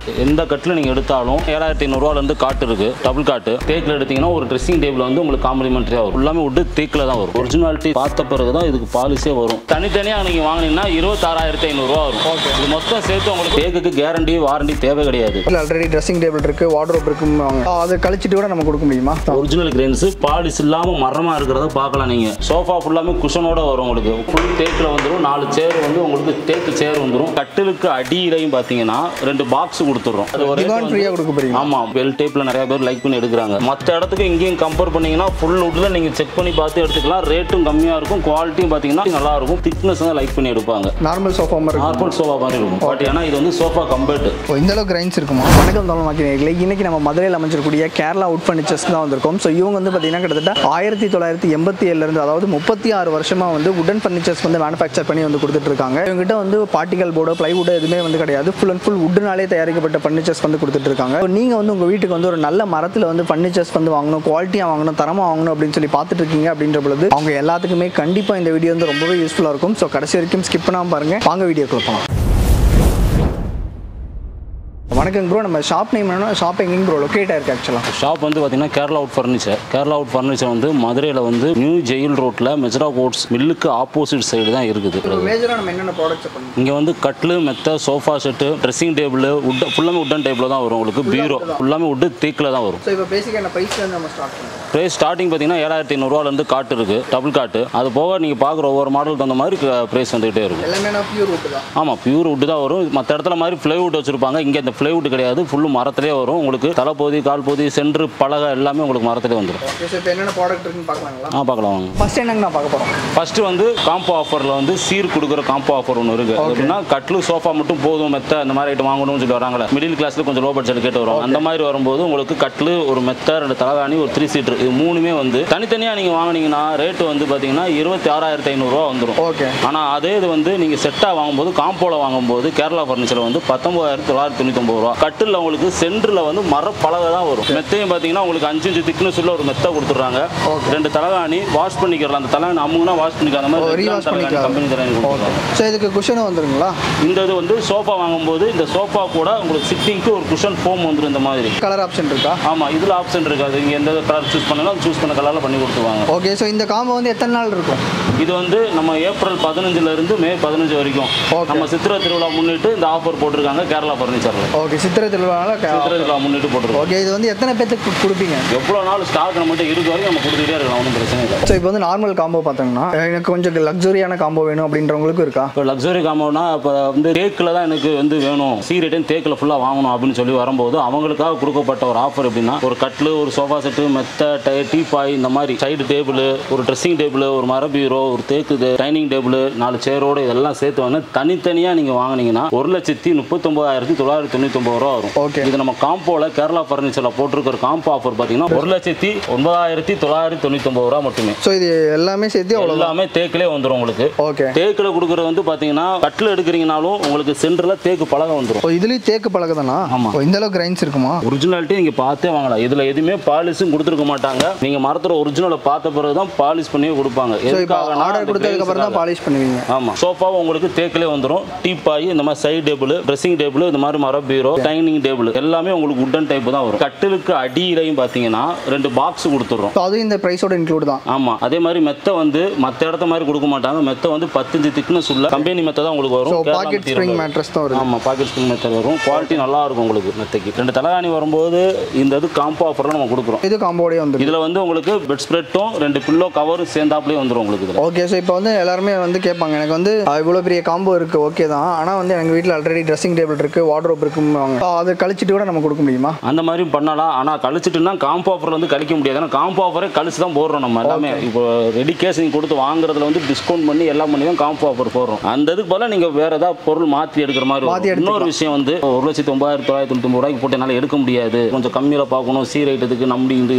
எந்த கட்டில் நீங்கள் எடுத்தாலும் ஏழாயிரத்தி ஐநூறுரூவாலேருந்து காட்டு இருக்குது டபுள் காட்டு தேக்கில் எடுத்தீங்கன்னா ஒரு ட்ரெஸ்ஸிங் டேபிள் வந்து உங்களுக்கு காம்ப்ளிமெண்ட்ரியாக வரும் எல்லாமே உட்டு தேக்கில் தான் வரும் ஒரிஜினாலிட்டி பார்த்த பிறகு தான் இதுக்கு பாலிஸே வரும் தனித்தனியாக நீங்கள் வாங்கினீங்கன்னா இருபத்தாறாயிரத்தி ஐநூறுரூவா வரும் இது மொத்தம் சேர்த்து உங்களுக்கு தேக்குக்கு கேரண்டி வாரண்டி தேவை கிடையாது இல்லை ஆல்ரெடி ட்ரெஸ்ஸிங் டேபிள் இருக்குது வார்ட்ரோப் இருக்குன்னு அதை கழிச்சிட்டு கூட நம்ம கொடுக்க முடியுமா ஒரிஜினல் கிரெயின்ஸ் பாலிஸ் இல்லாமல் மரமாக இருக்கிறத பார்க்கலாம் நீங்கள் சோஃபா ஃபுல்லாமே குஷனோட வரும் உங்களுக்கு ஃபுல் தேக்கில் வந்துடும் நாலு சேர் வந்து உங்களுக்கு தேக்கு சேர் வந்துடும் கட்டிலுக்கு அடியிலையும் பார்த்தீங்கன்னா ரெண்டு பாக்ஸ் கொடுத்துட்றோம் அது ஒரு டிமாண்ட் ஃப்ரீயாக கொடுக்க போறீங்க ஆமா பெல் டேப்ல நிறைய பேர் லைக் பண்ணி எடுக்கிறாங்க மற்ற இடத்துக்கு இங்கேயும் கம்பேர் பண்ணீங்கன்னா ஃபுல் வுட்ல நீங்க செக் பண்ணி பார்த்து எடுத்துக்கலாம் ரேட்டும் கம்மியா இருக்கும் குவாலிட்டியும் பார்த்தீங்கன்னா நல்லா இருக்கும் திக்னஸ் தான் லைக் பண்ணி எடுப்பாங்க நார்மல் சோஃபா மாதிரி இருக்கும் நார்மல் சோஃபா மாதிரி இருக்கும் பட் ஏன்னா இது வந்து சோஃபா கம்பேர்ட் ஓ, இந்த அளவுக்கு ரைன்ஸ் இருக்குமா வணக்கம் தமிழ் மாக்கினர்களே இன்னைக்கு நம்ம மதுரையில் அமைச்சிருக்கக்கூடிய கேரளா உட் ஃபர்னிச்சர்ஸ் தான் வந்திருக்கோம் ஸோ இவங்க வந்து பார்த்தீங்கன்னா கிட்டத்தட்ட ஆயிரத்தி தொள்ளாயிரத்தி எண்பத்தி ஏழுலேருந்து அதாவது முப்பத்தி ஆறு வருஷமாக வந்து உடன் ஃபர்னிச்சர்ஸ் வந்து மேனுஃபேக்சர் பண்ணி வந்து கொடுத்துட்டு இருக்காங்க இவங்ககிட்ட வந்து பார்ட்டிகல் போர்டு ப்ளைவுட் எதுவுமே வந்து கிடையாது ஃபுல் அண்ட் ஃபுல் உட்னாலே தயாரிக்கப்பட்ட ஃபர்னிச்சர்ஸ் வந்து கொடுத்துட்டு இருக்காங்க So, நீங்க வந்து உங்க வீட்டுக்கு வந்து ஒரு நல்ல மரத்தில் வந்து ஃபர்னிச்சர்ஸ் வந்து வாங்கணும் குவாலிட்டியாக வாங்கணும் தரமாக வாங்கணும் அப்படின்னு சொல்லி பார்த்துட்டு இருக்கீங்க அப்படின்ற பொழுது அவங்க எல்லாத்துக்குமே கண்டிப்பாக இந்த வீடியோ வந்து ரொம்பவே யூஸ்ஃபுல்லாக இருக்கும் ஸோ கடைசி வரைக்கும் ஸ்கிப் பண்ணாமல் பாருங்க வாங்க வீடியோக்குள்ள போகலாம் வணக்கம் ப்ரோ நம்ம ஷாப் நேம் என்னன்னா ஷாப் எங்கேங்க ப்ரோ லொக்கேட் ஆயிருக்கு ஆக்சுவலாக ஷாப் வந்து பார்த்தீங்கன்னா Kerala out furniture Kerala out furniture வந்து மதுரையில் வந்து நியூ ஜெயில் ரோட்டில் மெஜரா கோட்ஸ் மில்லுக்கு ஆப்போசிட் சைடு தான் இருக்குது மேஜராக நம்ம என்னென்ன ப்ராடக்ட்ஸ் பண்ணுவோம் இங்கே வந்து கட்லு மெத்த sofa set dressing table wood ஃபுல்லாமே உட்டன் டைப்பில் தான் வரும் உங்களுக்கு பீரோ ஃபுல்லாமே உட்டு தேக்கில் தான் வரும் ஸோ இப்போ பேசிக்காக என்ன ப்ரைஸ்லேருந்து நம்ம ஸ்டார்ட் பண்ணுவோம் ப்ரைஸ் ஸ்டார்டிங் பார்த்தீங்கன்னா ஏழாயிரத்தி ஐநூறுரூவாலேருந்து காட்டு இருக்குது டபுள் காட்டு அது போக நீங்கள் பார்க்குற ஒவ்வொரு மாடலுக்கு தகுந்த மாதிரி ப்ரைஸ் வந்துகிட்டே இருக்கும் எல்லாமே நான் பியூர் வுட்டு தான் ஆமாம் பியூர் வுட்டு தான் வரும் மற்ற இடத்துல மாதிரி ஃப்ளைவுட் வச்சுருப்பாங்க இங்கே இந்த ஃப்ளைவுட் கிடையாது ஃபுல்லு மரத்திலே வரும் உங்களுக்கு தலைப்பகுதி கால் பகுதி சென்ட்ரு பலகை எல்லாமே உங்களுக்கு மரத்திலே வந்துடும் ஓகே ஸோ இப்போ என்னென்ன ப்ராடக்ட் இருக்குன்னு பார்க்கலாங்களா ஆ பார்க்கலாம் வாங்க ஃபர்ஸ்ட் என்னங்க நான் பார்க்க போகிறோம் ஃபர்ஸ்ட் வந்து காம்போ ஆஃபரில் வந்து சீர் கொடுக்குற காம்போ ஆஃபர் ஒன்று இருக்குது எப்படின்னா கட்லு சோஃபா மட்டும் போதும் மெத்த அந்த மாதிரி ஐட்டம் வாங்கணும்னு சொல்லி வராங்களே மிடில் கிளாஸில் கொஞ்சம் லோ பட்ஜெட் கேட்டு வரும் அந்த மாதிரி வரும்போது உங்களுக்கு கட்லு ஒரு மெத்த ரெண்டு தலகாணி ஒரு த்ரீ சீட்டர் இது மூணுமே வந்து தனித்தனியாக நீங்கள் வாங்குனீங்கன்னா ரேட்டு வந்து பார்த்தீங்கன்னா இருபத்தி ஆறாயிரத்தி ஐநூறுரூவா வந்துடும் ஓகே ஆனால் அதே இது வந்து நீங்கள் செட்டாக வாங்கும்போது காம்போவில் வாங்கும்போது கேரளா ஃபர்னிச்சர் வந்து பத்தொம்பதாயிரத்தி தொள்ளாயிரத்தி தொண்ணூத்தொம்பது ரூபா கட்டில் உங்களுக்கு சென்டரில் வந்து மர பலகை தான் வரும் மெத்தையும் பார்த்தீங்கன்னா உங்களுக்கு அஞ்சு அஞ்சு திக்னஸ் உள்ள ஒரு மெத்தை கொடுத்துட்றாங்க ரெண்டு தலகாணி வாஷ் பண்ணிக்கிறலாம் அந்த தலகாணி அமுகுனா வாஷ் பண்ணிக்க அந்த மாதிரி rewash ரெகுலர் தலகாணி பண்ணிக்கலாம். கம்பெனி தலகாணி கொடுத்துருக்காங்க ஸோ இதுக்கு குஷனும் வந்துருங்களா இந்த இது வந்து சோஃபா வாங்கும்போது இந்த சோஃபா கூட உங்களுக்கு சிட்டிங்க்கு ஒரு குஷன் ஃபோம் வந்துடும் இந்த மாதிரி கலர் ஆப்ஷன் இருக்கா ஆமாம் இதில் ஆப்ஷன் இருக்காது நீங்கள் எந்த கலர் சூஸ் பண்ணாலும் சூஸ் பண்ண கலரில் பண்ணி கொடுத்துருவாங்க ஓகே ஸோ இந்த காம்போ வந்து எத்தனை நாள் இருக்கும் இது வந்து நம்ம ஏப்ரல் பதினஞ்சுல இருந்து மே பதினஞ்சு வரைக்கும் Okay. நம்ம சித்திரை திருவிழா முன்னிட்டு இந்த ஆஃபர் போட்டிருக்காங்க கேரளா ஃபர்னிச்சர்ல ஓகே சித்திரை திருவிழாவில் சித்திரை திருவிழா முன்னிட்டு போட்டிருக்கோம் ஓகே இது வந்து எத்தனை பேத்துக்கு கு- கொடுப்பீங்க எவ்வளோ நாள் ஸ்டாக் நம்மகிட்ட இருக்க வரைக்கும் நம்ம கொடுத்துட்டே இருக்கலாம் ஒன்றும் பிரச்சனை இல்லை ஸோ இப்போ வந்து நார்மல் காம்போ பார்த்தோம்னா எனக்கு கொஞ்சம் லக்ஸரியான காம்போ வேணும் அப்படின்றவங்களுக்கும் இருக்கா இப்போ லக்ஸரி காம்போனா இப்போ வந்து தேக்கில் தான் எனக்கு வந்து வேணும் சி ரேட்டையும் தேக்கில் ஃபுல்லாக வாங்கணும் அப்படின்னு சொல்லி வரும்போது அவங்களுக்காக கொடுக்கப்பட்ட ஒரு ஆஃபர் எப்படின்னா ஒரு கட்லு ஒரு சோஃபா செட்டு மெத்த டை டீபாய் இந்த மாதிரி சைடு டேபிள் ஒரு ட்ரெஸ்ஸிங் டேபிள் ஒரு மர பீரோ ஒரு தேக்கு டைனிங் டேபிள் நாலு சேரோடு இதெல்லாம் சேர்த்து வந்து தனித்தனியாக நீங்கள் வாங்குனீங்கன்னா ஒரு லட்சத்தி முப்பத்தொம்பதாயிரத்தி தொள்ளாயிரத்தி தொண்ணூத்தொம்பது ரூபா வரும் ஓகே இது நம்ம காம்போல கேரளா ஃபர்னிச்சரில் போட்டிருக்கிற காம்போ ஆஃபர் பார்த்தீங்கன்னா ஒரு லட்சத்தி ஒன்பதாயிரத்தி தொள்ளாயிரத்தி தொண்ணூத்தொம்பது ரூபா மட்டுமே ஸோ இது எல்லாமே சேர்த்து அவ்வளோ எல்லாமே தேக்கிலே வந்துடும் உங்களுக்கு ஓகே தேக்கில் கொடுக்குறது வந்து பார்த்தீங்கன்னா கட்டில் எடுக்கிறீங்கனாலும் உங்களுக்கு சென்டரில் தேக்கு பலகை வந்துடும் ஓ இதுலேயும் தேக்கு பழக தானா ஆமா. ஓ இந்த அளவுக்கு ரைன்ஸ் இருக்குமா ஒரிஜினாலிட்டி நீங்கள் பார்த்தே வாங்கலாம் இதில் எதுவுமே பாலிஷும் கொடுத்துருக்க மாட்டாங்க நீங்கள் மரத்தோட ஒரிஜினலை பார்த்த பிறகு தான் பாலிஷ் பண்ணியே கொடுப்பாங்க ஸோ இப்போ எதுக்காகனா ஆர்டர் அந்த கொடுத்ததுக்கப்புறம் தான் glaze-க்காக. பாலிஷ் பண்ணுவீங்க ஆமாம் சோஃபாவும் உங்களுக்கு தேக்கிலே வந்துடும் டீப்பாய் இந்த மாதிரி சைடு டேபிள் ட்ரெஸ்ஸிங் டேபிள் இந்த மாதிரி மர பீரோ டைனிங் டேபிள் எல்லாமே உங்களுக்கு உட்டன் டைப் தான் வரும் கட்டிலுக்கு அடியிலையும் பார்த்தீங்கன்னா ரெண்டு பாக்ஸ் கொடுத்துட்றோம் ஸோ அதுவும் இந்த ப்ரைஸோட இன்க்ளூட் தான் ஆமாம் அதே மாதிரி மெத்தை வந்து மற்ற இடத்த மாதிரி கொடுக்க மாட்டாங்க மெத்தை வந்து பத்தஞ்சு திக்னஸ் உள்ள கம்பெனி மெத்தை தான் உங்களுக்கு ஸோ வரும் கேரளா பாக்கெட் material ஸ்ப்ரிங் வரும். மேட்ரஸ் தான் வருது ஆமாம் பாக்கெட் ஸ்பின் மெத்தட் வரும் குவாலிட்டி நல்லா இருக்கும் உங்களுக்கு மெத்தைக்கு ரெண்டு தலைகாணி வரும்போது இந்த இது காம்போ ஆஃபரில் நம்ம கொடுக்குறோம் இது காம்போடே வந்துருக்கு இதில் வந்து உங்களுக்கு பெட் ஸ்ப்ரெட்டும் ரெண்டு பில்லோ கவரும் சேர்ந்தாப்லேயே வந்துடும் உங்களுக்கு இதில் ஓகே ஸோ இப்போ வந்து எல்லாருமே வந்து கேட்பாங்க எனக்கு வந்து இவ்வளோ பெரிய காம்போ இருக்குது ஓகே தான் ஆனால் வந்து எங்கள் வீட்டில் ஆல்ரெடி ட்ரெஸ்ஸிங் டேபிள் இருக்குது வார்ட்ரோப் இருக்குவாங்க அதை கழிச்சிட்டு கூட நம்ம கொடுக்க முடியுமா அந்த மாதிரி பண்ணலாம் ஆனால் கழிச்சிட்டுனா காம்போ ஆஃபர் வந்து கழிக்க முடியாது ஏன்னா காம்போ ஆஃபரே கழிச்சு தான் போடுறோம் நம்ம எல்லாமே இப்போ ரெடி கேஸ் நீங்கள் கொடுத்து வாங்குறதுல வந்து டிஸ்கவுண்ட் பண்ணி எல்லாம் பண்ணி தான் காம்போ ஆஃபர் போடுறோம் அந்த இதுக்கு பதிலாக நீங்கள் வேறு ஏதாவது பொருள் மாற்றி எடுக்கிற மாதிரி மாத்தி வரும். இன்னொரு விஷயம் வந்து ஒரு லட்சத்தி ஒன்பதாயிரத்தி தொள்ளாயிரத்தி தொண்ணூத்தி ரூபாய்க்கு போட்டு என்னால் எடுக்க முடியாது கொஞ்சம் கம்மியில் பார்க்கணும் சி ரேட்டத்துக்கு நம்பி இந்த இருக்கிறவங்களுக்கும்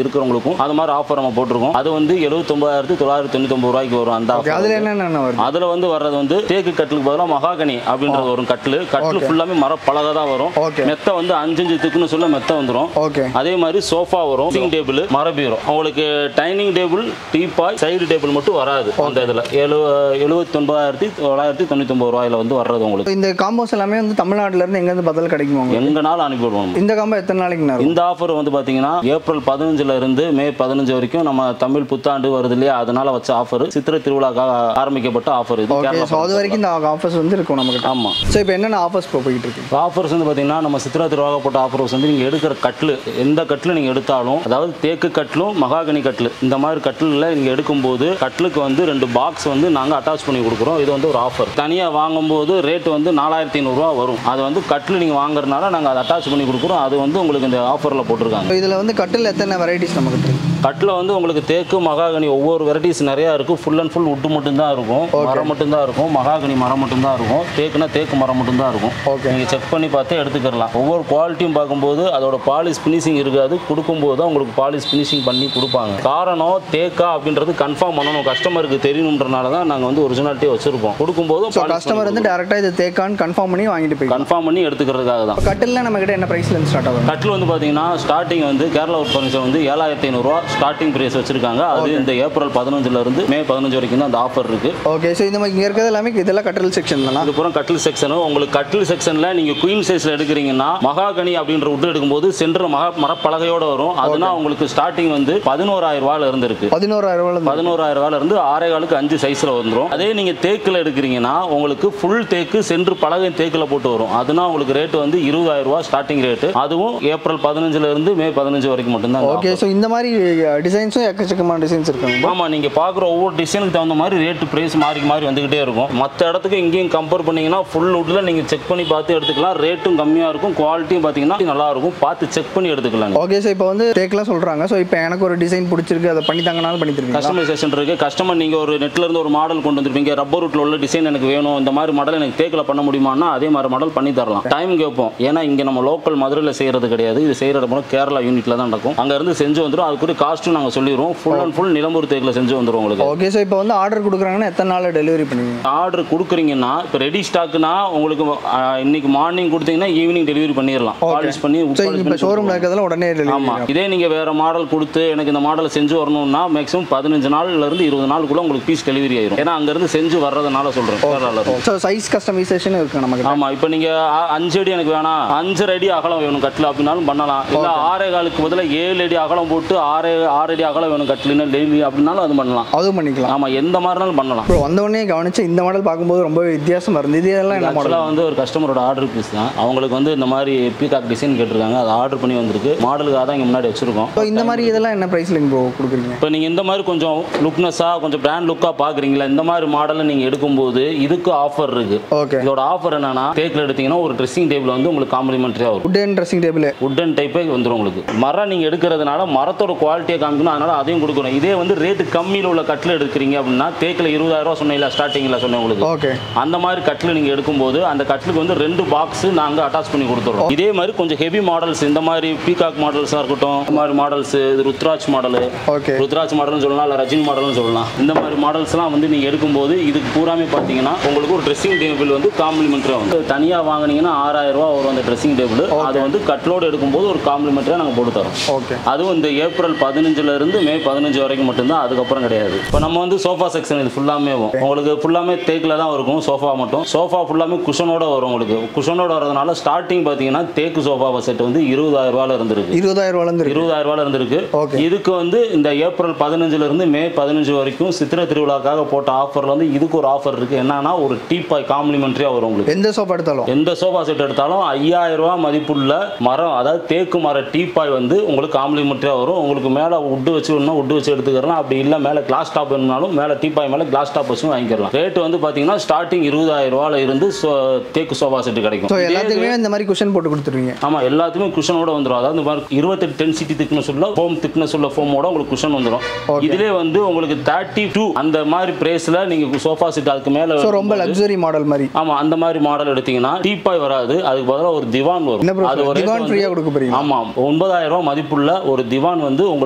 இருக்கும் அது மாதிரி ஆஃபர் நம்ம போட்டிருக்கோம் அது வந்து எழுபத்தொம்பதாயிரத்தி தொள்ளாயிரத்தி தொண்ணூத்தொம்பது ரூபாய்க்கு வரும் அந்த ஓகே ஆஃபர் அதில் என்னென்ன வருது அதுல வந்து வர்றது வந்து தேக்கு கட்டிலுக்கு பதிலாக மகாகனி அப்படின்றது வரும் கட்டில் கட்டில் ஃபுல்லாமே மர பலகை தான் வரும் ஓகே மெத்த வந்து அஞ்சு அஞ்சு திக்குன்னு சொல்ல மெத்த வந்துடும் ஓகே அதே மாதிரி சோஃபா வரும் டைனிங் டேபிள் மரபீரோ உங்களுக்கு dining table teapoy side table மட்டும் வராது அந்த இதில் எழு எழுபத்தொன்பதாயிரத்தி தொள்ளாயிரத்தி தொண்ணூத்தொம்பது ரூபாயில வந்து வர்றது உங்களுக்கு இந்த காம்போஸ் எல்லாமே வந்து தமிழ்நாட்டுல இருந்து எங்கேருந்து பதில் கிடைக்குமா உங்களுக்கு எங்கனாலும் அனுப்பிவிடுவோம் இந்த காம்போ எத்தனை நாளைக்கு நேரம் இந்த ஆஃபர் வந்து பார்த்தீங்கன்னா ஏப்ரல் பதினஞ்சுல இருந்து மே பதினஞ்சு வரைக்கும் நம்ம தமிழ் புத்தாண்டு வருது இல்லையா அதனால வச்ச ஆஃபர் சித்திரை திருவிழாக்காக ஆரம்பிக்கப்பட்ட ஆஃபர் இது ஓகே கேரளா ஸோ அது வரைக்கும் இந்த ஆஃபர்ஸ் வந்து இருக்கும் நமக்கு ஆமாம் ஸோ இப்போ என்னென்ன ஆஃபர்ஸ் இப்போ போயிட்டு இருக்கு ஆஃபர்ஸ் வந்து பார்த்தீங்கன்னா நம்ம சித்ரா திருவாக போட்ட ஆஃபர்ஸ் வந்து நீங்கள் எடுக்கிற கட்டில் எந்த கட்டில் நீங்கள் எடுத்தாலும் அதாவது தேக்கு கட்டிலும் மகாகனி கட்டில் இந்த மாதிரி கட்டிலில் நீங்கள் எடுக்கும்போது கட்டிலுக்கு வந்து ரெண்டு பாக்ஸ் வந்து நாங்கள் அட்டாச் பண்ணி கொடுக்குறோம் இது வந்து ஒரு ஆஃபர் தனியாக வாங்கும்போது ரேட் வந்து நாலாயிரத்தி ஐநூறுரூவா வரும் அது வந்து கட்டில் நீங்கள் வாங்குறதுனால நாங்கள் அதை அட்டாச் பண்ணி கொடுக்குறோம் அது வந்து உங்களுக்கு இந்த ஆஃபரில் போட்டிருக்காங்க ஸோ இதில் வந்து கட்டில் எத்தனை வெரைட்டிஸ் நமக்கு இருக்கு கட்டில் வந்து உங்களுக்கு தேக்கு மகாகனி ஒவ்வொரு வெரைட்டிஸ் நிறையா இருக்கும் ஃபுல் அண்ட் ஃபுல் உட்டு மட்டும்தான் இருக்கும் மரம் மட்டும்தான் இருக்கும் மகாகனி மரம் மட்டும்தான் இருக்கும் தேக்குனா தேக்கு மரம் மட்டும்தான் இருக்கும் ஓகே நீங்கள் செக் பண்ணி பார்த்து எடுத்துக்கலாம் ஒவ்வொரு குவாலிட்டியும் பார்க்கும்போது அதோட பாலிஷ் ஃபினிஷிங் இருக்காது கொடுக்கும்போது தான் உங்களுக்கு பாலிஷ் ஃபினிஷிங் பண்ணி கொடுப்பாங்க காரணம் தேக்கா அப்படின்றது கன்ஃபார்ம் பண்ணணும் கஸ்டமருக்கு தெரியணுன்றனால தான் நாங்கள் வந்து ஒரிஜினாலிட்டியை வச்சுருப்போம் கொடுக்கும்போது ஸோ கஸ்டமர் வந்து டேரெக்டாக இது தேக்கான்னு கன்ஃபார்ம் பண்ணி வாங்கிட்டு போய் கன்ஃபார்ம் பண்ணி எடுத்துக்கிறதுக்காக தான் கட்டில் நம்ம கிட்ட என்ன ப்ரைஸ்ல இருந்து ஸ்டார்ட் ஆகும் கட்டில் வந்து பார்த்தீங்கன்னா ஸ்டார்டிங் வந்து கேரளா ஒரு ஃபர்னிச்சர் வந்து ஏழாயிரத்தி ஐநூறுரூவா ஸ்டார்டிங் ப்ரைஸ் வச்சிருக்காங்க அது இந்த ஏப்ரல் பதினஞ்சுல இருந்து மே பதினஞ்சு வரைக்கும் தான் அந்த ஆஃபர் இருக்கு ஓகே ஸோ இந்த மாதிரி இங்கே இருக்கிறது எல்லாமே இதெல்லாம் கட்டில் செக்ஷன் தானா அதுக்கப்புறம் கட்டில் செக்ஷனும் உங்களுக்கு கட்டில் செக்ஷனில் நீங்கள் குயின் சைஸில் எடுக்கிறீங்கன்னா மகாகனி அப்படின்ற உட்டு எடுக்கும்போது சென்ற மகா மரப்பலகையோட வரும் அதுனா உங்களுக்கு ஸ்டார்டிங் வந்து பதினோராயிரம் ரூபாயில இருந்து இருக்கு பதினோராயிரம் ரூபாய் பதினோராயிரம் ரூபாயில இருந்து ஆறே காலுக்கு அஞ்சு சைஸில் வந்துடும் அதே நீங்கள் தேக்கில் எடுக்கிறீங்கன்னா உங்களுக்கு ஃபுல் தேக்கு சென்று பலகை தேக்கில் போட்டு வரும் அதுனா உங்களுக்கு ரேட் வந்து இருபதாயிரம் ரூபாய் ஸ்டார்டிங் ரேட்டு அதுவும் ஏப்ரல் பதினஞ்சுல இருந்து மே பதினஞ்சு வரைக்கும் மட்டும்தான் இந்த ஓகே ஸோ இந்த மாதிரி டிசைன்ஸும் எக்கச்சக்கமான டிசைன்ஸ் இருக்காங்க ஆமா நீங்க பாக்குற ஒவ்வொரு டிசைனுக்கு தகுந்த மாதிரி ரேட் பிரைஸ் மாறி மாறி வந்துகிட்டே இருக்கும் மற்ற இடத்துக்கு இங்கேயும் கம்பேர் பண்ணீங்கன்னா ஃபுல் வுட்ல நீங்க செக் பண்ணி பார்த்து எடுத்துக்கலாம் ரேட்டும் கம்மியா இருக்கும் குவாலிட்டியும் பாத்தீங்கன்னா நல்லா இருக்கும் பார்த்து செக் பண்ணி எடுத்துக்கலாம் ஓகே ஸோ இப்போ வந்து தேக்கெலாம் சொல்கிறாங்க ஸோ இப்போ எனக்கு ஒரு டிசைன் பிடிச்சிருக்கு அதை பண்ணி தாங்கனாலும் பண்ணி தருவீங்களா கஸ்டமைசேஷன் இருக்கு கஸ்டமர் நீங்க ஒரு நெட்ல இருந்து ஒரு மாடல் கொண்டு வந்திருப்பீங்க ரப்பர் ரூட்ல உள்ள டிசைன் எனக்கு வேணும் இந்த மாதிரி மாடல் எனக்கு தேக்கில் பண்ண முடியுமான்னா அதே மாதிரி மாடல் பண்ணி தரலாம் டைம் கேட்போம் ஏன்னா இங்க நம்ம லோக்கல் மதுரையில் செய்யறது கிடையாது இது செய்யற இடம் கேரளா யூனிட்ல தான் நடக்கும் அங்க இருந்து செஞ்சு வந்துடும் அதுக்குரிய காஸ்ட்டும் நாங்க சொல்லிடுவோம் ஃபுல் அண்ட் ஃபுல் நிலம்பூர் தேக்கில் செஞ்சு வந்துடும் உங்களுக்கு ஓகே ஸோ இப்போ வந்து ஆர்டர் கொடுக்குறாங்கன்னா எத்தனை நாள் டெலிவரி பண்ணுவீங்க ஆர்டர் கொடுக்குறீங்கன்னா இப்போ ரெடி ஸ்டாக்னா உங்களுக்கு ஆஹ், இன்னைக்கு மார்னிங் கொடுத்தீங்கன்னா ஈவினிங் டெலிவரி பண்ணிடலாம் பாலிஷ் பண்ணி ஸோ இப்போ ஷோரூமில் இருக்கிறதுல உடனே ஆமா டெலிவரி இதே நீங்க வேற மாடல் கொடுத்து எனக்கு இந்த மாடல் செஞ்சு வரணும்னா மேக்ஸிமம் பதினஞ்சு நாள்ல இருந்து இருபது நாளுக்குள்ள உங்களுக்கு பீஸ் டெலிவரி ஆயிரும் ஏன்னா அங்க இருந்து செஞ்சு வர்றதுனால சொல்றேன் கேரளால இருந்து. ஸோ சைஸ் கஸ்டமைசேஷன் இருக்கு நமக்கு ஆமா இப்போ நீங்க அ- அஞ்சு அடி எனக்கு வேணாம் அஞ்சரை அடி அகலம் வேணும் கட்டில் அப்படின்னாலும் பண்ணலாம் இல்ல ஆறே காலுக்கு பதிலாக ஏழு அடி அகலம் போட்டு ஆறு ஆறு அடி அகலம் வேணும் கட்டிலுன்னு டெய்லி அப்படின்னாலும் அது பண்ணலாம் அதுவும் பண்ணிக்கலாம் ஆமா எந்த மாதிரினாலும் பண்ணலாம் ப்ரோ வந்த உடனே கவனிச்சு இந்த மாடல் பார்க்கும்போது ரொம்ப வித்தியாசமா இருந்தது இது எல்லாம் என்ன மாடல் ஆக்சுவலாக வந்து ஒரு கஸ்டமரோட ஆர்டர் பீஸ் தான் அவங்களுக்கு வந்து இந்த மாதிரி பீகாக் டிசைன் கேட்டிருக்காங்க அதை ஆர்டர் பண்ணி வந்திருக்கு மாடலுக்காக தான் இங்கே முன்னாடி வச்சிருக்கோம் ஸோ இந்த மாதிரி இதெல்லாம் என்ன ப்ரைஸில் ப்ரோ கொடுக்குறீங்க இப்போ நீங்கள் இந்த மாதிரி கொஞ்சம் லுக்னஸாக கொஞ்சம் பிராண்ட் லுக்காக பார்க்குறீங்களா இந்த மாதிரி மாடலை நீங்கள் எடுக்கும்போது இதுக்கு ஆஃபர் இருக்கு ஓகே இதோட ஆஃபர் என்னன்னா தேக்கில் எடுத்தீங்கன்னா ஒரு ட்ரெஸ்ஸிங் டேபிள் வந்து உங்களுக்கு காம்ப்ளிமெண்ட்ரியாக வரும் wood and dressing table wooden டைப்பே வந்துடும் உங்களுக்கு மரம் நீங்கள் எடுக்கிறதுனால மரத்தோட குவாலிட்டியை காமிக்கணும் அதனால அதையும் கொடுக்கணும் இதே வந்து ரேட்டு கம்மியில் உள்ள கட்டில் எடுக்கிறீங்க அப்படின்னா தேக்கில் இருபதாயிரம் ரூபா சொன்னீங்களா ஸ்டார்டிங்கில் சொன்னேன் உங்களுக்கு ஓகே அந்த மாதிரி கட்டில் நீங்கள் எடுக்கும்போது அந்த கட்டிலுக்கு வந்து ரெண்டு பாக்ஸ் நாங்கள் அட்டாச் பண்ணி கொடுத்துறோம் இதே மாதிரி கொஞ்சம் ஹெவி மாடல்ஸ் இந்த மாதிரி பீகாக் மாடல்ஸாக இருக்கட்டும் இந்த மாதிரி மாடல்ஸ் இது ருத்ராஜ் மாடலு ஓகே ருத்ராஜ் மாடல்னு சொல்லலாம் இல்லை ரஜினி மாடல்னு சொல்லலாம் இந்த மாதிரி மாடல்ஸ்லாம் வந்து நீங்கள் எடுக்கும்போது இதுக்கு பூராமே பார்த்தீங்கன்னா உங்களுக்கு ஒரு ட்ரெஸ்ஸிங் டேபிள் வந்து காம்ப்ளிமெண்ட்ரியாக வந்து தனியாக வாங்குனீங்கன்னா ஆறாயிரம் ரூபா வரும் அந்த ட்ரெஸ்ஸிங் டேபிள் அது வந்து கட்லோடு எடுக்கும்போது ஒரு காம்ப்ளிமெண்ட்ரியாக நாங்கள் போட்டு தரோம் ஓகே அதுவும் இந்த ஏப்ரல் பதினஞ்சுல இருந்து மே பதினஞ்சு வரைக்கும் மட்டும்தான் அதுக்கப்புறம் கிடையாது இப்போ நம்ம வந்து சோஃபா செக்ஷன் இது ஃபுல்லாமே உங்களுக்கு ஃபுல்லாமே தேக்கில் தான் இருக்கும் சோஃபா மட்டும் சோஃபா ஃபுல்லாமே குஷனோட வரும் உங்களுக்கு குஷனோட வரதுனால ஸ்டார்டிங் பார்த்தீங்கன்னா தேக்கு சோஃபா செட் வந்து இருபதாயிரம் ரூபாயில இருந்திருக்கு இருபதாயிரம் ரூபாயிலேருந்து இருக்கு இருபதாயிரம் ரூபாயில இருந்திருக்கு Okay. இதுக்கு வந்து இந்த ஏப்ரல் பதினஞ்சுல இருந்து மே பதினஞ்சு வரைக்கும் சித்திரை திருவிழாக்காக போட்ட ஆஃபர்ல வந்து இதுக்கு ஒரு ஆஃபர் இருக்கு என்னன்னா ஒரு டீப்பாய் காம்ப்ளிமெண்ட்ரியா வரும் உங்களுக்கு எந்த சோஃபா எடுத்தாலும் எந்த சோஃபா செட் எடுத்தாலும் ஐயாயிரம் ரூபாய் மதிப்புள்ள மரம் அதாவது தேக்கு மர டீப்பாய் வந்து உங்களுக்கு காம்ப்ளிமெண்ட்ரியாக வரும் உங்களுக்கு மேலே உட்டு வச்சு வேணும்னா உட்டு வச்சு எடுத்துக்கலாம் அப்படி இல்லை மேலே கிளாஸ் டாப் வேணும்னாலும் மேலே டீப்பாய் மேலே கிளாஸ் டாப் வச்சும் வாங்கிக்கலாம் ரேட் வந்து பார்த்தீங்கன்னா ஸ்டார்டிங் இருபதாயிரம் ரூபாயில இருந்து சோ- தேக்கு சோஃபா செட் கிடைக்கும் ஸோ இதே எல்லாத்துக்குமே இந்த மாதிரி குஷன் போட்டு கொடுத்துருவீங்க ஆமா எல்லாத்துக்குமே குஷனோட வந்துடும் அதாவது இந்த மாதிரி இருபத்தெட்டு டென்சிட்டி திக்னஸ் உள்ள ஃபோம் திக்னஸ் உள்ள ஃபோமோட உங்களுக்கு குஷன் வந்துடும் Okay. இதுலேயே வந்து உங்களுக்கு தேர்ட்டி டூ அந்த மாதிரி பிரைஸ்ல நீங்க சோஃபா செட் அதுக்கு மேல ஸோ ரொம்ப லக்ஸரி மாடல் மாதிரி ஆமா அந்த மாதிரி மாடல் எடுத்தீங்கன்னா டீப்பாய் வராது அதுக்கு பதிலா ஒரு திவான் என்ன வரும் ப்ரோ அது ஒரு டிவான் ஃப்ரீயாக கொடுக்க போறீங்க ஆமா ஒன்பதாயிரம் ரூபாய் மதிப்புள்ள ஒரு திவான் வந்து உங்களுக்கு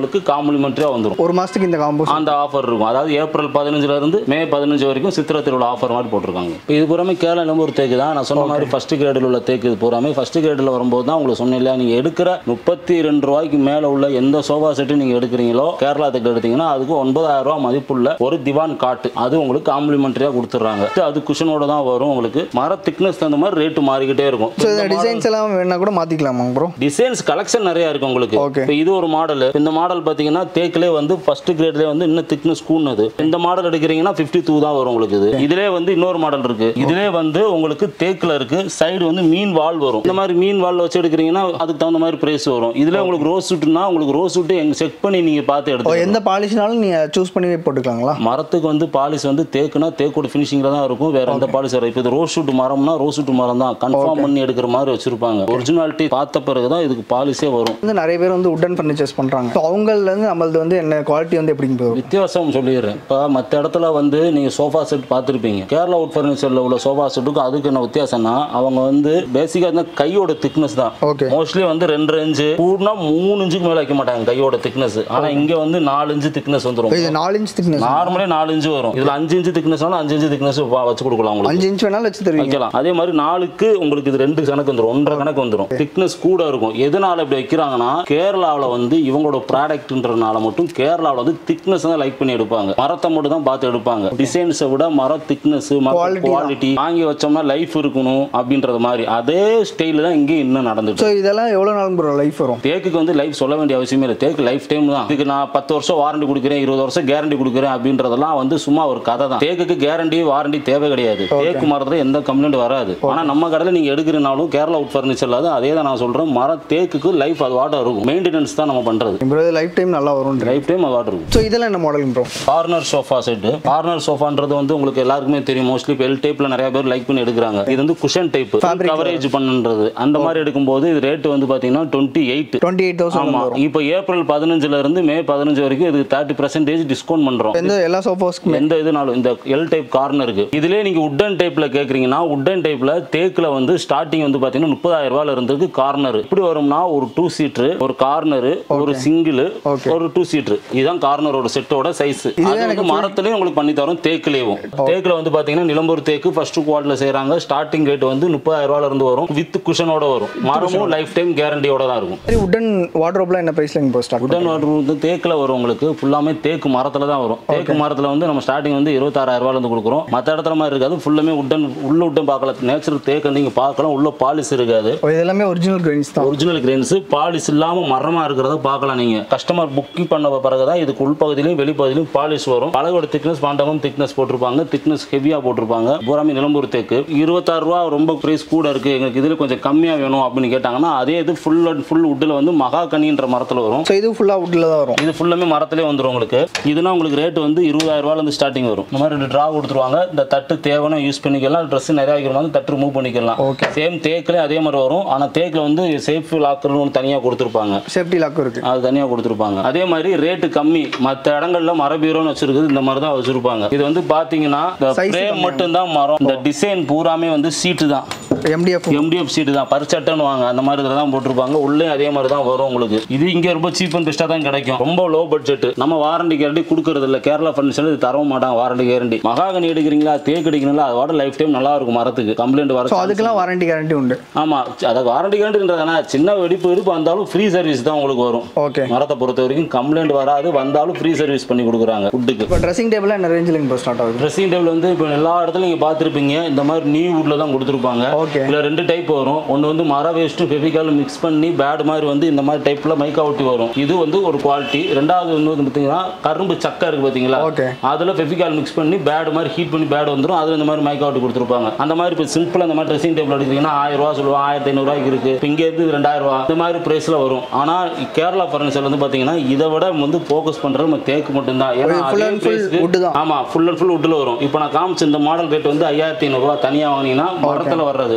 உங்களுக்கு காம்ப்ளிமெண்ட்ரியா வந்துடும் ஒரு மாதத்துக்கு இந்த காம்போ அந்த ஆஃபர் இருக்கும் அதாவது ஏப்ரல் பதினஞ்சுல இருந்து மே பதினஞ்சு வரைக்கும் சித்திரை திருவிழா ஆஃபர் மாதிரி போட்டிருக்காங்க இப்போ இது பூராமே கேரளா நம்பர் தேக்கு தான் நான் சொன்ன மாதிரி ஃபர்ஸ்ட் கிரேடில் உள்ள தேக்கு இது பூராமே ஃபர்ஸ்ட் கிரேடில் வரும்போது தான் உங்களுக்கு சொன்னேன் இல்லையா நீங்கள் எடுக்கிற முப்பத்தி ரெண்டு ரூபாய்க்கு மேலே உள்ள எந்த சோஃபா செட்டு நீங்கள் எடுக்கிறீங்களோ கேரளா தேக்கு எடுத்தீங்கன்னா அதுக்கு ஒன்பதாயிரம் ரூபாய் மதிப்புள்ள ஒரு திவான் காட்டு அது உங்களுக்கு காம்ப்ளிமெண்ட்ரியாக கொடுத்துட்றாங்க அது குஷனோட தான் வரும் உங்களுக்கு மர திக்னஸ் தகுந்த மாதிரி ரேட்டு மாறிக்கிட்டே இருக்கும் ஸோ இந்த டிசைன்ஸ் எல்லாம் வேணா கூட மாற்றிக்கலாமா ப்ரோ டிசைன்ஸ் கலெக்ஷன் நிறைய இருக்கு உங்களுக்கு Okay. இப்போ இது ஒரு மாடல் இந்த மாடல் பார்த்தீங்கன்னா தேக்கிலே வந்து ஃபர்ஸ்ட் கிரேட்லேயே வந்து இன்னும் திக்னஸ் கூடுனது இந்த மாடல் எடுக்கிறீங்கன்னா ஃபிஃப்டி டூ தான் வரும் உங்களுக்கு இது இதுலேயே வந்து இன்னொரு மாடல் இருக்கு இதுலேயே வந்து உங்களுக்கு தேக்கில் இருக்கு சைடு வந்து மீன் வால் வரும் இந்த மாதிரி மீன் வால் வச்சு எடுக்கிறீங்கன்னா அதுக்கு தகுந்த மாதிரி பிரைஸ் வரும் இதுல உங்களுக்கு ரோஸ் ஷூட்னா உங்களுக்கு ரோஸ் ஷூட் எங்க செக் பண்ணி நீங்க பார்த்து ஓ எடுத்து எந்த பாலிஷ்னாலும் நீங்கள் சூஸ் பண்ணி போட்டுக்கலாங்களா மரத்துக்கு வந்து பாலிஷ் வந்து தேக்குனா தேக்கோட ஃபினிஷிங்ல தான் இருக்கும் வேற எந்த பாலிஷ் வரும் இப்போ இது ரோஸ் ஷூட் மரம்னா ரோஸ் ஷூட் மரம் தான் கன்ஃபார்ம் பண்ணி எடுக்கிற மாதிரி வச்சிருப்பாங்க ஒரிஜினாலிட்டி பார்த்த பிறகு தான் இதுக்கு பாலிஷே வரும் வந்து நிறைய பேர் வந்து உட்டன் ஃபர்னிச்சர்ஸ் பண்ணுறாங்க ஸோ அவங்கள்லேருந்து நம்மளது வந்து என்ன குவாலிட்டி வந்து எப்படிங்க போகும் வித்தியாசம் சொல்லிடுறேன் இப்போ மற்ற இடத்துல வந்து நீங்கள் சோஃபா செட் பார்த்துருப்பீங்க கேரளா உட் ஃபர்னிச்சரில் உள்ள சோஃபா செட்டுக்கும் அதுக்கு என்ன வித்தியாசம்னா அவங்க வந்து பேசிக்காக இந்த கையோட திக்னஸ் தான் ஓகே மோஸ்ட்லி வந்து ரெண்டு இன்ச்சு கூடனா மூணு இன்ச்சுக்கு மேலே வைக்க மாட்டாங்க கையோட திக்னஸ் ஆனால் இங்கே வந்து நாலு இன்ச்சு திக்னஸ் வந்துடும் இது நாலு இன்ச் திக்னஸ் நார்மலே நாலு இன்ச்சு வரும் இதில் அஞ்சு இன்ச்சு திக்னஸ்னாலும் அஞ்சு இன்ச்சு திக்னஸ் வச்சு கொடுக்கலாம் உங்களுக்கு அஞ்சு இன்ச் வேணாலும் வச்சு தருவீங்க வைக்கலாம் அதே மாதிரி நாலுக்கு உங்களுக்கு இது ரெண்டு கணக்கு வந்துடும் ஒன்றரை கணக்கு வந்துடும் திக்னஸ் கூட இருக்கும் எதனால இப்படி வைக்கிறாங்கன்னா கேரளாவில் வந்து இவங்களோட ப்ராடக்ட்ன்றனால மட்டும் கேரளாவில் வந்து திக்னஸ் தான் லைக் பண்ணி எடுப்பாங்க மரத்தை மட்டும் தான் பார்த்து எடுப்பாங்க டிசைன்ஸை விட மர திக்னஸ் Quality தான். குவாலிட்டி வாங்கி வச்சோம்னா லைஃப் இருக்கணும் அப்படின்றது மாதிரி அதே ஸ்டைல் தான் இங்கேயும் இன்னும் நடந்துட்டு ஸோ இதெல்லாம் எவ்வளோ நாள் ப்ரோ லைஃப் வரும் தேக்குக்கு வந்து லைஃப் சொல்ல வேண்டிய அவசியமே இல்லை தேக்கு லைஃப் டைம் தான் இதுக்கு நான் பத்து வருஷம் வாரண்டி கொடுக்குறேன் இருபது வருஷம் கேரண்டி கொடுக்குறேன் அப்படின்றதெல்லாம் வந்து சும்மா ஒரு கதை தான் தேக்குக்கு கேரண்டி வாரண்டி தேவை கிடையாது தேக்கு மரத்துல எந்த கம்ப்ளைண்ட் வராது ஆனா நம்ம கடையில் நீங்க எடுக்கிறனாலும் கேரளா உட் ஃபர்னிச்சர்ல அது அதே தான் நான் சொல்றேன் மர தேக்குக்கு லைஃப் அது வாட்டம் இருக்கும் மெயின்டெனன்ஸ் தான் நம்ம பண்றது ப்ரோ லைஃப் டைம் நல்லா வரும் லைஃப் டைம் அது வாட்டம் இருக்கும் ஸோ இதெல்லாம் என்ன மாடலுங்க bro corner sofa set corner சோஃபான்றது வந்து உங்களுக்கு எல்லாருக்குமே தெரியும் மோஸ்ட்லி பெல் டைப்ல நிறைய பேர் லைக் பண்ணி எடுக்கிறாங்க இது வந்து குஷன் டைப் Fabric கவரேஜ் பண்ணுன்றது அந்த மாதிரி எடுக்கும்போது இது ரேட் வந்து பாத்தீங்கன்னா twenty eight twenty eight thousand ஆமா இப்போ ஏப்ரல் பதினஞ்சுல இருந்து மே பதினஞ்சு வரைக்கும் இதுக்கு தேர்ட்டி பர்சன்டேஜ் டிஸ்கவுண்ட் பண்றோம் எந்த எல்லா சோஃபாஸ்க்குமே எந்த இதுனாலும் இந்த எல் டைப் கார்னருக்கு இதுலயே நீங்க உட்டன் டைப்ல கேக்குறீங்கன்னா உட்டன் டைப்ல தேக்குல வந்து ஸ்டார்டிங் வந்து பாத்தீங்கன்னா முப்பதாயிரம் ரூபாயில இருந்தது கார்னர் இப்படி வரும்னா ஒரு டூ சீட்டர் ஒரு கார்னர் ஒரு சிங்கிள் Okay. ஒரு டூ சீட்டர் இதுதான் கார்னரோட செட்டோட சைஸ் அது வந்து மரத்துலயும் உங்களுக்கு பண்ணி தரோம் தேக்குலயும் தேக்குல வந்து பாத்தீங்கன்னா நிலம்பூர் தேக்கு ஃபர்ஸ்ட் குவார்ட்ல செய்றாங்க ஸ்டார்டிங் ரேட் வந்து முப்பதாயிரம் ரூபாயில இருந்து வரும் வித் குஷனோட வரும் மரமும் லைஃப் டைம் கேரண்டியோட தான் இருக்கும் சரி உட்டன் வார்ட்ரோப்லாம் என்ன ப்ரைஸ்லங்க ப்ரோ ஸ்டார்ட் உடன் வாட்டர் வந்து தேக்கில் வரும் உங்களுக்கு ஃபுல்லாமே தேக்கு மரத்தில் தான் வரும் தேக்கு மரத்தில் வந்து நம்ம ஸ்டார்டிங் வந்து இருபத்தாறாயிரம் ரூபாயிலேருந்து கொடுக்குறோம் மற்ற இடத்துல மாதிரி இருக்காது ஃபுல்லாமே உடன் உள்ள உட்டன் பார்க்கல நேச்சுரல் தேக்கு நீங்கள் பார்க்கலாம் உள்ள பாலிஸ் இருக்காது இது எல்லாமே ஒரிஜினல் கிரெயின்ஸ் தான் ஒரிஜினல் கிரெயின்ஸ் பாலிஷ் இல்லாமல் மரமாக இருக்கிறத பார்க்கலாம் நீங்கள் கஸ்டமர் புக்கிங் பண்ண பிறகு தான் இதுக்கு உள்பகுதியிலையும் வெளிப்பகுதியிலையும் பாலிஷ் வரும் பழகோட திக்னஸ் பாண்டமும் திக்னஸ் போட்டிருப்பாங்க திக்னஸ் ஹெவியாக போட்டிருப்பாங்க பூராமே நிலம்பூர் தேக்கு இருபத்தாறு ரூபா ரொம்ப ப்ரைஸ் கூட இருக்கு எங்களுக்கு இதில் கொஞ்சம் கம்மியாக வேணும் அப்படின்னு கேட்டாங்கன்னா அதே இது ஃபுல் அண்ட் ஃபுல் உட்டில் வந்து மகாகனின்ற மரத்தில் வரும் ஸோ இது ஃபுல்லாக உட்டில் தான் வரும் இது ஃபுல்லாமே மரத்திலே வந்துடும் உங்களுக்கு இதுனா உங்களுக்கு ரேட் வந்து இருபதாயிரம் ரூபாயிலேருந்து ஸ்டார்டிங் வரும் இந்த மாதிரி ரெண்டு ட்ரா கொடுத்துருவாங்க இந்த தட்டு தேவைன்னா யூஸ் பண்ணிக்கலாம் ட்ரெஸ் நிறைய வைக்கிற மாதிரி தட்டு ரிமூவ் பண்ணிக்கலாம் Okay. சேம் தேக்கிலே அதே மாதிரி வரும் ஆனால் தேக்கில் வந்து சேஃப் லாக்கர்னு ஒன்று தனியாக கொடுத்துருப்பாங்க சேஃப்டி லாக்கும் இருக்கு அது தனியாக கொடுத்துருப்பாங்க அதே மாதிரி ரேட்டு கம்மி மற்ற இடங்கள்ல மர பீரோன்னு வச்சிருக்குது இந்த மாதிரி தான் வச்சிருப்பாங்க இது வந்து பார்த்தீங்கன்னா இந்த Size ஃப்ரேம் கம்மியா மட்டும் தான் மரம் இந்த டிசைன் பூராமே வந்து சீட்டு தான் எம்டிஎஃப் எம்டிஎஃப் சீட்டு தான் பரிச்சட்டைன்னு வாங்க அந்த மாதிரி இதில் தான் போட்டிருப்பாங்க உள்ளே அதே மாதிரி தான் வரும் உங்களுக்கு இது இங்கே ரொம்ப சீப் அண்ட் பெஸ்ட்டாக தான் கிடைக்கும் ரொம்ப லோ பட்ஜெட் நம்ம வாரண்டி கேரண்டி கொடுக்கறது இல்லை கேரளா ஃபர்னிச்சர் இது தரவும் மாட்டாங்க வாரண்டி கேரண்டி மகாகனி எடுக்கிறீங்களா தேக்கு எடுக்கிறீங்களா அதோட லைஃப் டைம் நல்லா இருக்கும் மரத்துக்கு கம்ப்ளைண்ட் வர ஸோ அதுக்கெல்லாம் வாரண்டி கேரண்டி உண்டு ஆமா அதை வாரண்டி கேரண்டின்றதுனா சின்ன வெடிப்பு வெடிப்பு வந்தாலும் ஃப்ரீ சர்வீஸ் தான் உங்களுக்கு வரும் ஓகே மரத்தை பொறுத்த வரைக்கும் கம்ப்ளைண்ட் வராது வந்தாலும் ஃப்ரீ சர்வீஸ் பண்ணி கொடுக்குறாங்க ஃபுட்டுக்கு இப்போ ட்ரெஸ்ஸிங் டேபிள் என்ன ரேஞ்சில் இப்போ ஸ்டார்ட் ஆகுது ட்ரெஸ்ஸிங் டேபிள் வந்து இப்போ எல்லா இடத்துலையும் நீங்கள் பார்த்துருப்பீங்க இந்த மாதிரி நியூ வுட்ல தான் கொடுத்துருப்பாங்க Okay. இதில் ரெண்டு டைப் வரும் ஒன்று வந்து மர வேஸ்ட்டும் ஃபெவிகால் மிக்ஸ் பண்ணி பேட் மாதிரி வந்து இந்த மாதிரி டைப்பில் மைக்கா ஒட்டி வரும் இது வந்து ஒரு குவாலிட்டி ரெண்டாவது வந்து வந்து பார்த்தீங்கன்னா கரும்பு சக்கை இருக்குது பார்த்தீங்களா Okay. அதில் ஃபெவிகால் மிக்ஸ் பண்ணி பேட் மாதிரி ஹீட் பண்ணி பேட் வந்துடும் அதில் இந்த மாதிரி மைக்கா ஒட்டி கொடுத்துருப்பாங்க அந்த மாதிரி இப்போ சிம்பிளாக இந்த மாதிரி ட்ரெஸ்ஸிங் டேபிள் எடுத்தீங்கன்னா ஆயிரம் ரூபா சொல்லுவாங்க ஆயிரத்தி ஐநூறுரூவாய்க்கு இருக்குது இப்போ இங்கே இருந்து ரெண்டாயிரம் ரூபா இந்த மாதிரி ப்ரைஸில் வரும் ஆனால் கேரளா ஃபர்னிச்சர் வந்து பார்த்தீங்கன்னா இதை விட வந்து ஃபோக்கஸ் பண்ணுறது நம்ம தேக்கு மட்டும்தான் ஏன்னா full அதே and full price க்கு- wood தான். ஆமா ஃபுல் அண்ட் ஃபுல் உட்டில் வரும் இப்போ நான் காமிச்ச இந்த மாடல் ரேட் வந்து ஐயாயிரத்தி ஐநூறுரூவா தனியாக வாங்கினீங்கன்னா மரத்தில் வர்றது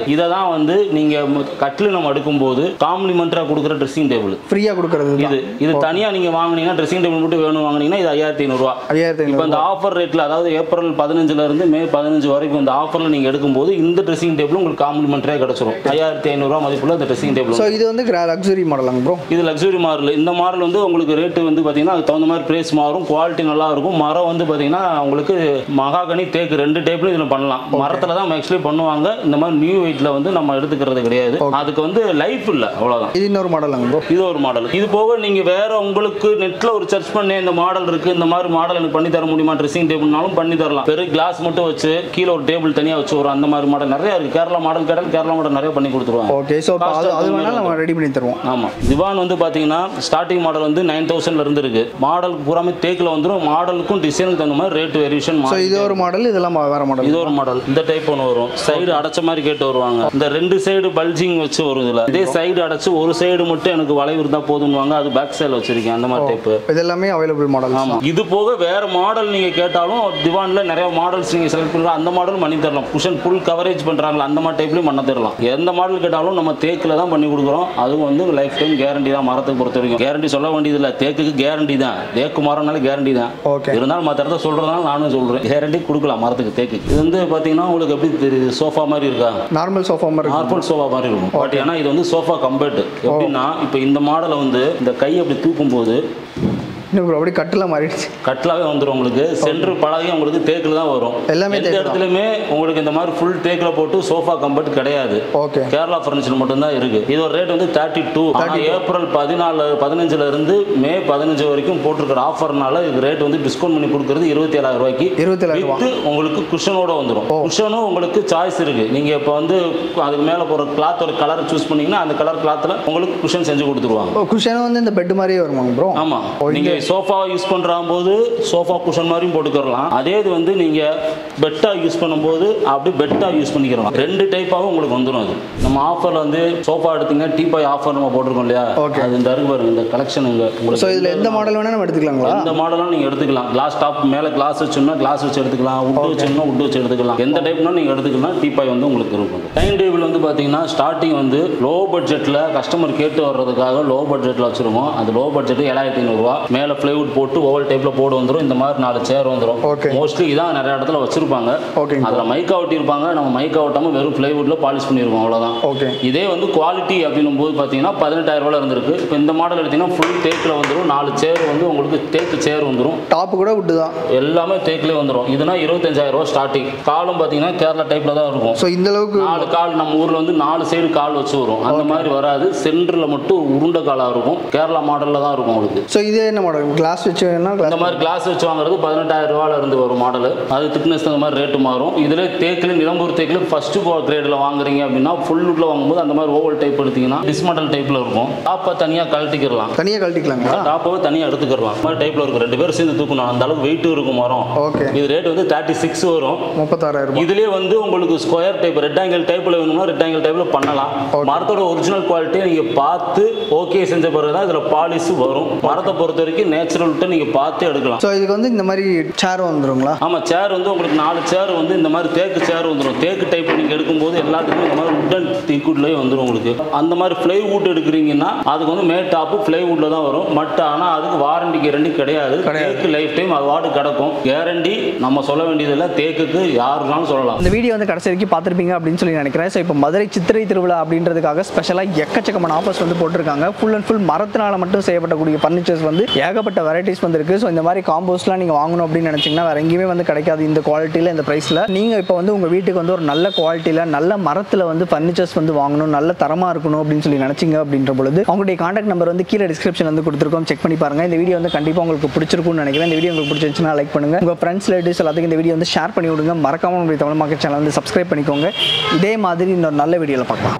இதை தான் வந்து நீங்க மு- கட்டில் நம்ம எடுக்கும்போது காம்ப்ளிமெண்டரா கொடுக்குற ட்ரெஸ்ஸிங் டேபிள் ஃப்ரீயாக கொடுக்கறது இது இது தனியா நீங்க வாங்குனீங்கன்னா ட்ரெஸ்ஸிங் டேபிள் மட்டும் வேணும் வாங்குனீங்கன்னா இது ஐயாயிரத்தி ஐநூறுரூவா ஐயாயிரத்தி இப்போ ஐநூறு இந்த ஆஃபர் ரேட்ல அதாவது ஏப்ரல் பதினஞ்சுல இருந்து மே பதினஞ்சு வரைக்கும் இந்த ஆஃபர்ல நீங்க எடுக்கும்போது இந்த ட்ரெஸ்ஸிங் டேபிள் உங்களுக்கு காம்ப்ளிமெண்டரியா கிடைச்சிரும் ஐயாயிரத்தி ஐநூறுரூவா மதிப்புள்ள இந்த ட்ரெஸ்ஸிங் டேபிள் ஸோ இது வந்து லக்ஸுரி மாடலாங்க ப்ரோ இது லக்ஸுரி மாடல் இந்த மாடல் வந்து உங்களுக்கு ரேட்டு வந்து பார்த்தீங்கன்னா அதுக்கு தகுந்த மாதிரி ப்ரைஸ் மாறும் குவாலிட்டி நல்லா இருக்கும் மரம் வந்து பார்த்தீங்கன்னா உங்களுக்கு மகாகனி தேக்கு ரெண்டு டைப்லையும் இதில் பண்ணலாம் மரத்தில் தான் ஆக்சுவலி பண்ணுவாங்க இந்த மாதிரி நியூ வெயிட்டில் வந்து நம்ம எடுத்துக்கிறது கிடையாது அதுக்கு வந்து லைஃப் இல்லை அவ்வளோதான் இது இன்னொரு மாடலாங்க ப்ரோ இது ஒரு மாடல் இது போக நீங்க வேற உங்களுக்கு நெட்ல ஒரு சர்ச் பண்ணி இந்த மாடல் இருக்கு இந்த மாதிரி மாடல் எனக்கு பண்ணி தர முடியுமா ட்ரெஸ்ஸிங் டேபிள்னாலும் பண்ணி தரலாம் வெறும் கிளாஸ் மட்டும் வச்சு கீழே ஒரு டேபிள் தனியா வச்சு வரும் அந்த மாதிரி மாடல் நிறைய இருக்கு கேரளா மாடல் கேட்டால் கேரளா மாடல் நிறைய பண்ணி கொடுத்துருவாங்க ஓகே ஸோ இப்போ அது அது வேணால் நம்ம ரெடி பண்ணி தருவோம் ஆமா திவான் வந்து பாத்தீங்கன்னா ஸ்டார்டிங் மாடல் வந்து நைன் தௌசண்ட்ல இருந்து இருக்கு மாடலுக்கு பூராமே தேக்கில் வந்துடும் மாடலுக்கும் டிசைனுக்கு தகுந்த மாதிரி ரேட் வேரியேஷன் ஸோ இது ஒரு மாடல் இதெல்லாம் வேற மாடல் இது ஒரு மாடல் இந்த டைப் ஒன்று வரும் சைடு அடைச்ச மாதிரி கேட்டு வருவாங்க இந்த ரெண்டு சைடு பல்ஜிங் வச்சு வரும் இதுல இதே சைடு அடைச்சு ஒரு சைடு மட்டும் எனக்கு வளைவு இருந்தா போதும்வாங்க அது பேக் சைடில் வச்சிருக்கேன் அந்த மாதிரி டைப் இது எல்லாமே அவைலபிள் மாடல் ஆமா இது போக வேற மாடல் நீங்க கேட்டாலும் திவான்ல நிறைய மாடல்ஸ் நீங்க செலக்ட் பண்ணலாம் அந்த மாடல் பண்ணி தரலாம் குஷன் ஃபுல் கவரேஜ் பண்றாங்களா அந்த மாதிரி டைப்லயும் பண்ண தரலாம் எந்த மாடல் கேட்டாலும் நம்ம தேக்கில் தான் பண்ணி கொடுக்குறோம் அதுவும் வந்து லைஃப் டைம் கேரண்டி தான் மரத்துக்கு பொறுத்த வரைக்கும் கேரண்டி சொல்ல வேண்டியது இல்லை தேக்குக்கு கேரண்டி தான் தேக்கு மரம்னால கேரண்டி தான் ஓகே இருந்தாலும் மற்ற இடத்த சொல்றதுனால நானும் சொல்றேன் கேரண்டி கொடுக்கலாம் மரத்துக்கு தேக்கு இது வந்து பாத்தீங்கன்னா உங்களுக்கு எப்படி தெரியுது சோஃபா மாதிரி இருக்கா நார்மல் சோஃபா மாதிரி இருக்கு நார்மல் சோஃபா மாதிரி இருக்கும் பட் ஏன்னா இது வந்து சோஃபா கம்பேர்ட் எப்படின்னா இப்போ இந்த மாடலை வந்து இந்த கை அப்படி தூக்கும் போது இன்னும் bro, அப்படியே கட்டில் மாறிடுச்சு கட்லாவே வந்துடும் உங்களுக்கு சென்டர் பலகையும் உங்களுக்கு தேக்கில் தான் வரும் எல்லாமே எந்த தேக்கு தான். இடத்துலையுமே உங்களுக்கு இந்த மாதிரி ஃபுல் தேக்கில் போட்டு சோஃபா கம்பெர்ட் கிடையாது ஓகே கேரளா ஃபர்னிச்சர் மட்டும்தான் இருக்கு இது ஒரு ரேட் வந்து தேர்ட்டி டூ ஏப்ரல் பதினாலு பதினஞ்சுல இருந்து மே பதினஞ்சு வரைக்கும் போட்டிருக்கிற ஆஃபர்னால இது ரேட் வந்து டிஸ்கவுண்ட் பண்ணி கொடுக்கறது இருபத்தி ஏழாயிரம் ரூபாய்க்கு இருபத்தேழாயிரம் ரூபா வித்து உங்களுக்கு குஷனோட வந்துடும் குஷனும் உங்களுக்கு சாய்ஸ் இருக்கு நீங்க இப்போ வந்து அதுக்கு மேல போற கிளாத் ஒரு கலர் சூஸ் பண்ணீங்கன்னா அந்த கலர் கிளாத்ல உங்களுக்கு குஷன் செஞ்சு கொடுத்துருவாங்க ஓ குஷன் வந்து இந்த பெட் மாதிரியே வருமாங்க ப்ரோ ஆமா நீங்க சோஃபா யூஸ் பண்ற போது சோஃபா குஷன் மாதிரியும் போட்டுக்கலாம் அதே இது வந்து நீங்க பெட்டா யூஸ் பண்ணும்போது அப்படி பெட்டா யூஸ் பண்ணிக்கிறோம் ரெண்டு டைப்பாவும் உங்களுக்கு வந்துடும் அது நம்ம ஆஃபர்ல வந்து சோஃபா எடுத்தீங்க டீபாய் ஆஃபர் நம்ம போட்டிருக்கோம் இல்லையா Okay. அது இந்த இருக்கு பாருங்க இந்த கலெக்ஷன் இங்க ஸோ உங்களுக்கு இதில் எந்த மாடல் வேணால் நம்ம எடுத்துக்கலாங்களா எந்த மாடலும் நீங்க எடுத்துக்கலாம் கிளாஸ் டாப் மேல கிளாஸ் வச்சோம்னா கிளாஸ் வச்சு எடுத்துக்கலாம் உட் வச்சோம்னா உட் வச்சு எடுத்துக்கலாம் எந்த டைப்னா நீங்க எடுத்துக்கலாம் டீபாய் வந்து உங்களுக்கு இருக்கும் டைம் டேபிள் வந்து பாத்தீங்கன்னா ஸ்டார்டிங் வந்து லோ பட்ஜெட்ல கஸ்டமர் கேட்டு வர்றதுக்காக லோ பட்ஜெட்ல வச்சிருக்கோம் அது லோ பட்ஜெட் ஏழாயிரத்தி ஐநூறுரூவா மேல பிளைவுட் போட்டு ஓவல் டைப்ல போர்டு வந்துரும் இந்த மாதிரி நாலு சேர் வந்துரும் Okay. மோஸ்ட்லி இதான் நிறைய இடத்துல வச்சிருப்பாங்க ஓகேங்க அதுல மைக்கா ஒட்டியிருப்பாங்க நம்ம மைக்கா ஒட்டாம வெறும் பிளைவுட்ல பாலிஷ் பண்ணியிருக்கோம் அவ்வளவுதான் ஓகே இதே வந்து குவாலிட்டி அப்படின்னும் போது பார்த்தீங்கன்னா பதினெட்டாயிரம் ரூபாயில இருந்திருக்கு இப்போ இந்த மாடல் எடுத்தீங்கன்னா ஃபுல் தேக்கில் வந்துடும் நாலு சேர் வந்து உங்களுக்கு தேக்கு சேர் வந்துடும் டாப்பு கூட விட்டு தான் எல்லாமே தேக்கிலே வந்துடும் இதுனா இருபத்தஞ்சாயிரம் ரூபா ஸ்டார்டிங் காலும் பார்த்தீங்கன்னா கேரளா டைப்பில் தான் இருக்கும் ஸோ இந்த அளவுக்கு நாலு கால் நம்ம ஊரில் வந்து நாலு சைடு கால் வச்சு வரும் அந்த மாதிரி வராது சென்டரில் மட்டும் உருண்டை காலாக இருக்கும் கேரளா மாடலில் தான் இருக்கும் உங்களுக்கு ஸோ இது என்ன மாடல் கிளாஸ் வச்சு வேணா இந்த கிளாஸ் மாதிரி கிளாஸ் வச்சு வாங்குறது பதினெட்டாயிரம் ரூபாயில இருந்து வரும் மாடல் அது திக்னஸ் தகுந்த மாதிரி ரேட்டு மாறும் இதுல தேக்கில் நிலம்பூர் தேக்கில் ஃபர்ஸ்ட் கிரேடில் வாங்குறீங்க அப்படின்னா ஃபுல் உட்ல வாங்கும்போது அந்த மாதிரி ஓவல் டைப் எடுத்தீங்கன்னா டிஸ்மாடல் டைப்ல இருக்கும் டாப்பை தனியாக கழட்டிக்கிறலாம் தனியாக கழட்டிக்கலாங்களா டாப்பாவை தனியாக எடுத்துக்கிறலாம் இந்த மாதிரி டைப்ல இருக்கும் ரெண்டு பேரும் சேர்ந்து தூக்கணும் அந்த அளவுக்கு வெயிட் இருக்கும் மரம் ஓகே இது ரேட் வந்து தேர்ட்டி சிக்ஸ் வரும் முப்பத்தாறாயிரம் ரூபாய் இதுலயே வந்து உங்களுக்கு ஸ்கொயர் டைப் ரெக்டாங்கிள் டைப்ல வேணும்னா ரெக்டாங்கிள் டைப்ல பண்ணலாம் மரத்தோட ஒரிஜினல் குவாலிட்டியை நீங்க பார்த்து ஓகே செஞ்ச பிறகு தான் இதுல பாலிஷ் வரும் மரத்தை பொறுத்த வரைக்கும் நேச்சுரல் நீங்க பார்த்து எடுக்கலாம் ஸோ இதுக்கு வந்து இந்த மாதிரி சேர் வந்துருங்களா ஆமா சேர் வந்து உங்களுக்கு நாலு சேர் வந்து இந்த மாதிரி தேக்கு சேர் வந்துடும் தேக்கு டைப் நீங்க எடுக்கும்போது எல்லாத்துக்குமே இந்த மாதிரி உட்டன் தீக்குட்லயே வந்துடும் உங்களுக்கு அந்த மாதிரி ஃப்ளை வுட் எடுக்கிறீங்கன்னா அதுக்கு வந்து மே டாப்பு ஃப்ளை வுட்ல தான் வரும் பட் ஆனா அதுக்கு வாரண்டி கேரண்டி கிடையாது கிடையாது. தேக்கு லைஃப் டைம் அது வாட்டு கிடக்கும் கேரண்டி நம்ம சொல்ல வேண்டியதில்லை தேக்குக்கு யாருனாலும் சொல்லலாம் இந்த வீடியோ வந்து கடைசி வரைக்கும் பார்த்துருப்பீங்க அப்படின்னு சொல்லி நினைக்கிறேன் ஸோ இப்போ மதுரை சித்திரை திருவிழா அப்படின்றதுக்காக ஸ்பெஷலாக எக்கச்சக்கமான ஆஃபர்ஸ் வந்து போட்டிருக்காங்க ஃபுல் அண்ட் ஃபுல் மரத்தினால மட்டும் செய்யப்படக்கூடிய ஃபர்னிச்சர்ஸ் வந்து ஏகப்பட்ட வெரைட்டிஸ் வந்து இருக்கு ஸோ இந்த மாதிரி காம்போஸ்லாம் நீங்கள் வாங்கணும் அப்படின்னு நினச்சிங்கன்னா வேற எங்கேயுமே வந்து கிடைக்காது இந்த குவாலிட்டியில் இந்த ப்ரைஸில் நீங்கள் இப்போ வந்து உங்கள் வீட்டுக்கு வந்து ஒரு நல்ல குவாலிட்டியில் நல்ல மரத்தில் வந்து ஃபர்னிச்சர்ஸ் வந்து வாங்கணும் நல்ல தரமாக இருக்கணும் அப்படின்னு சொல்லி நினச்சிங்க அப்படின்ற பொழுது அவங்களுடைய காண்டாக்ட் நம்பர் வந்து கீழே டிஸ்கிரிப்ஷன் வந்து கொடுத்துருக்கோம் செக் பண்ணி பாருங்க இந்த வீடியோ வந்து கண்டிப்பாக உங்களுக்கு பிடிச்சிருக்கும்னு நினைக்கிறேன் இந்த வீடியோ உங்களுக்கு பிடிச்சிருந்துச்சுன்னா லைக் பண்ணுங்க உங்கள் ஃப்ரெண்ட்ஸ் ரிலேட்டிவ்ஸ் எல்லாத்துக்கும் இந்த வீடியோ வந்து ஷேர் பண்ணி விடுங்க மறக்காம உங்களுடைய தமிழ் மார்க்கெட் சேனல் வந்து சப்ஸ்கிரைப் பண்ணிக்கோங்க இதே மாதிரி இன்னொரு நல்ல வீடியோவில் பார்க்கலாம்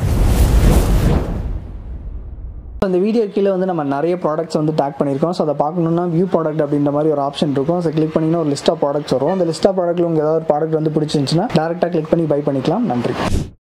அந்த வீடியோ கீழே வந்து நம்ம நிறைய ப்ராடக்ட்ஸ் வந்து டேக் பண்ணியிருக்கோம் ஸோ அதை பார்க்கணுன்னா வியூ ப்ராடக்ட் அப்படின்ற மாதிரி ஒரு ஆப்ஷன் இருக்கும் ஸோ கிளிக் பண்ணிங்கன்னா ஒரு லிஸ்ட் ஆஃப் ப்ராடக்ட்ஸ் வரும் அந்த லிஸ்ட் ஆஃப் ப்ராடக்ட்ல உங்களுக்கு ஏதாவது ஒரு ப்ராடக்ட் வந்து பிடிச்சிருந்துச்சுன்னா டேரெக்டாக கிளிக் பண்ணி பை பண்ணிக்கலாம் நன்றி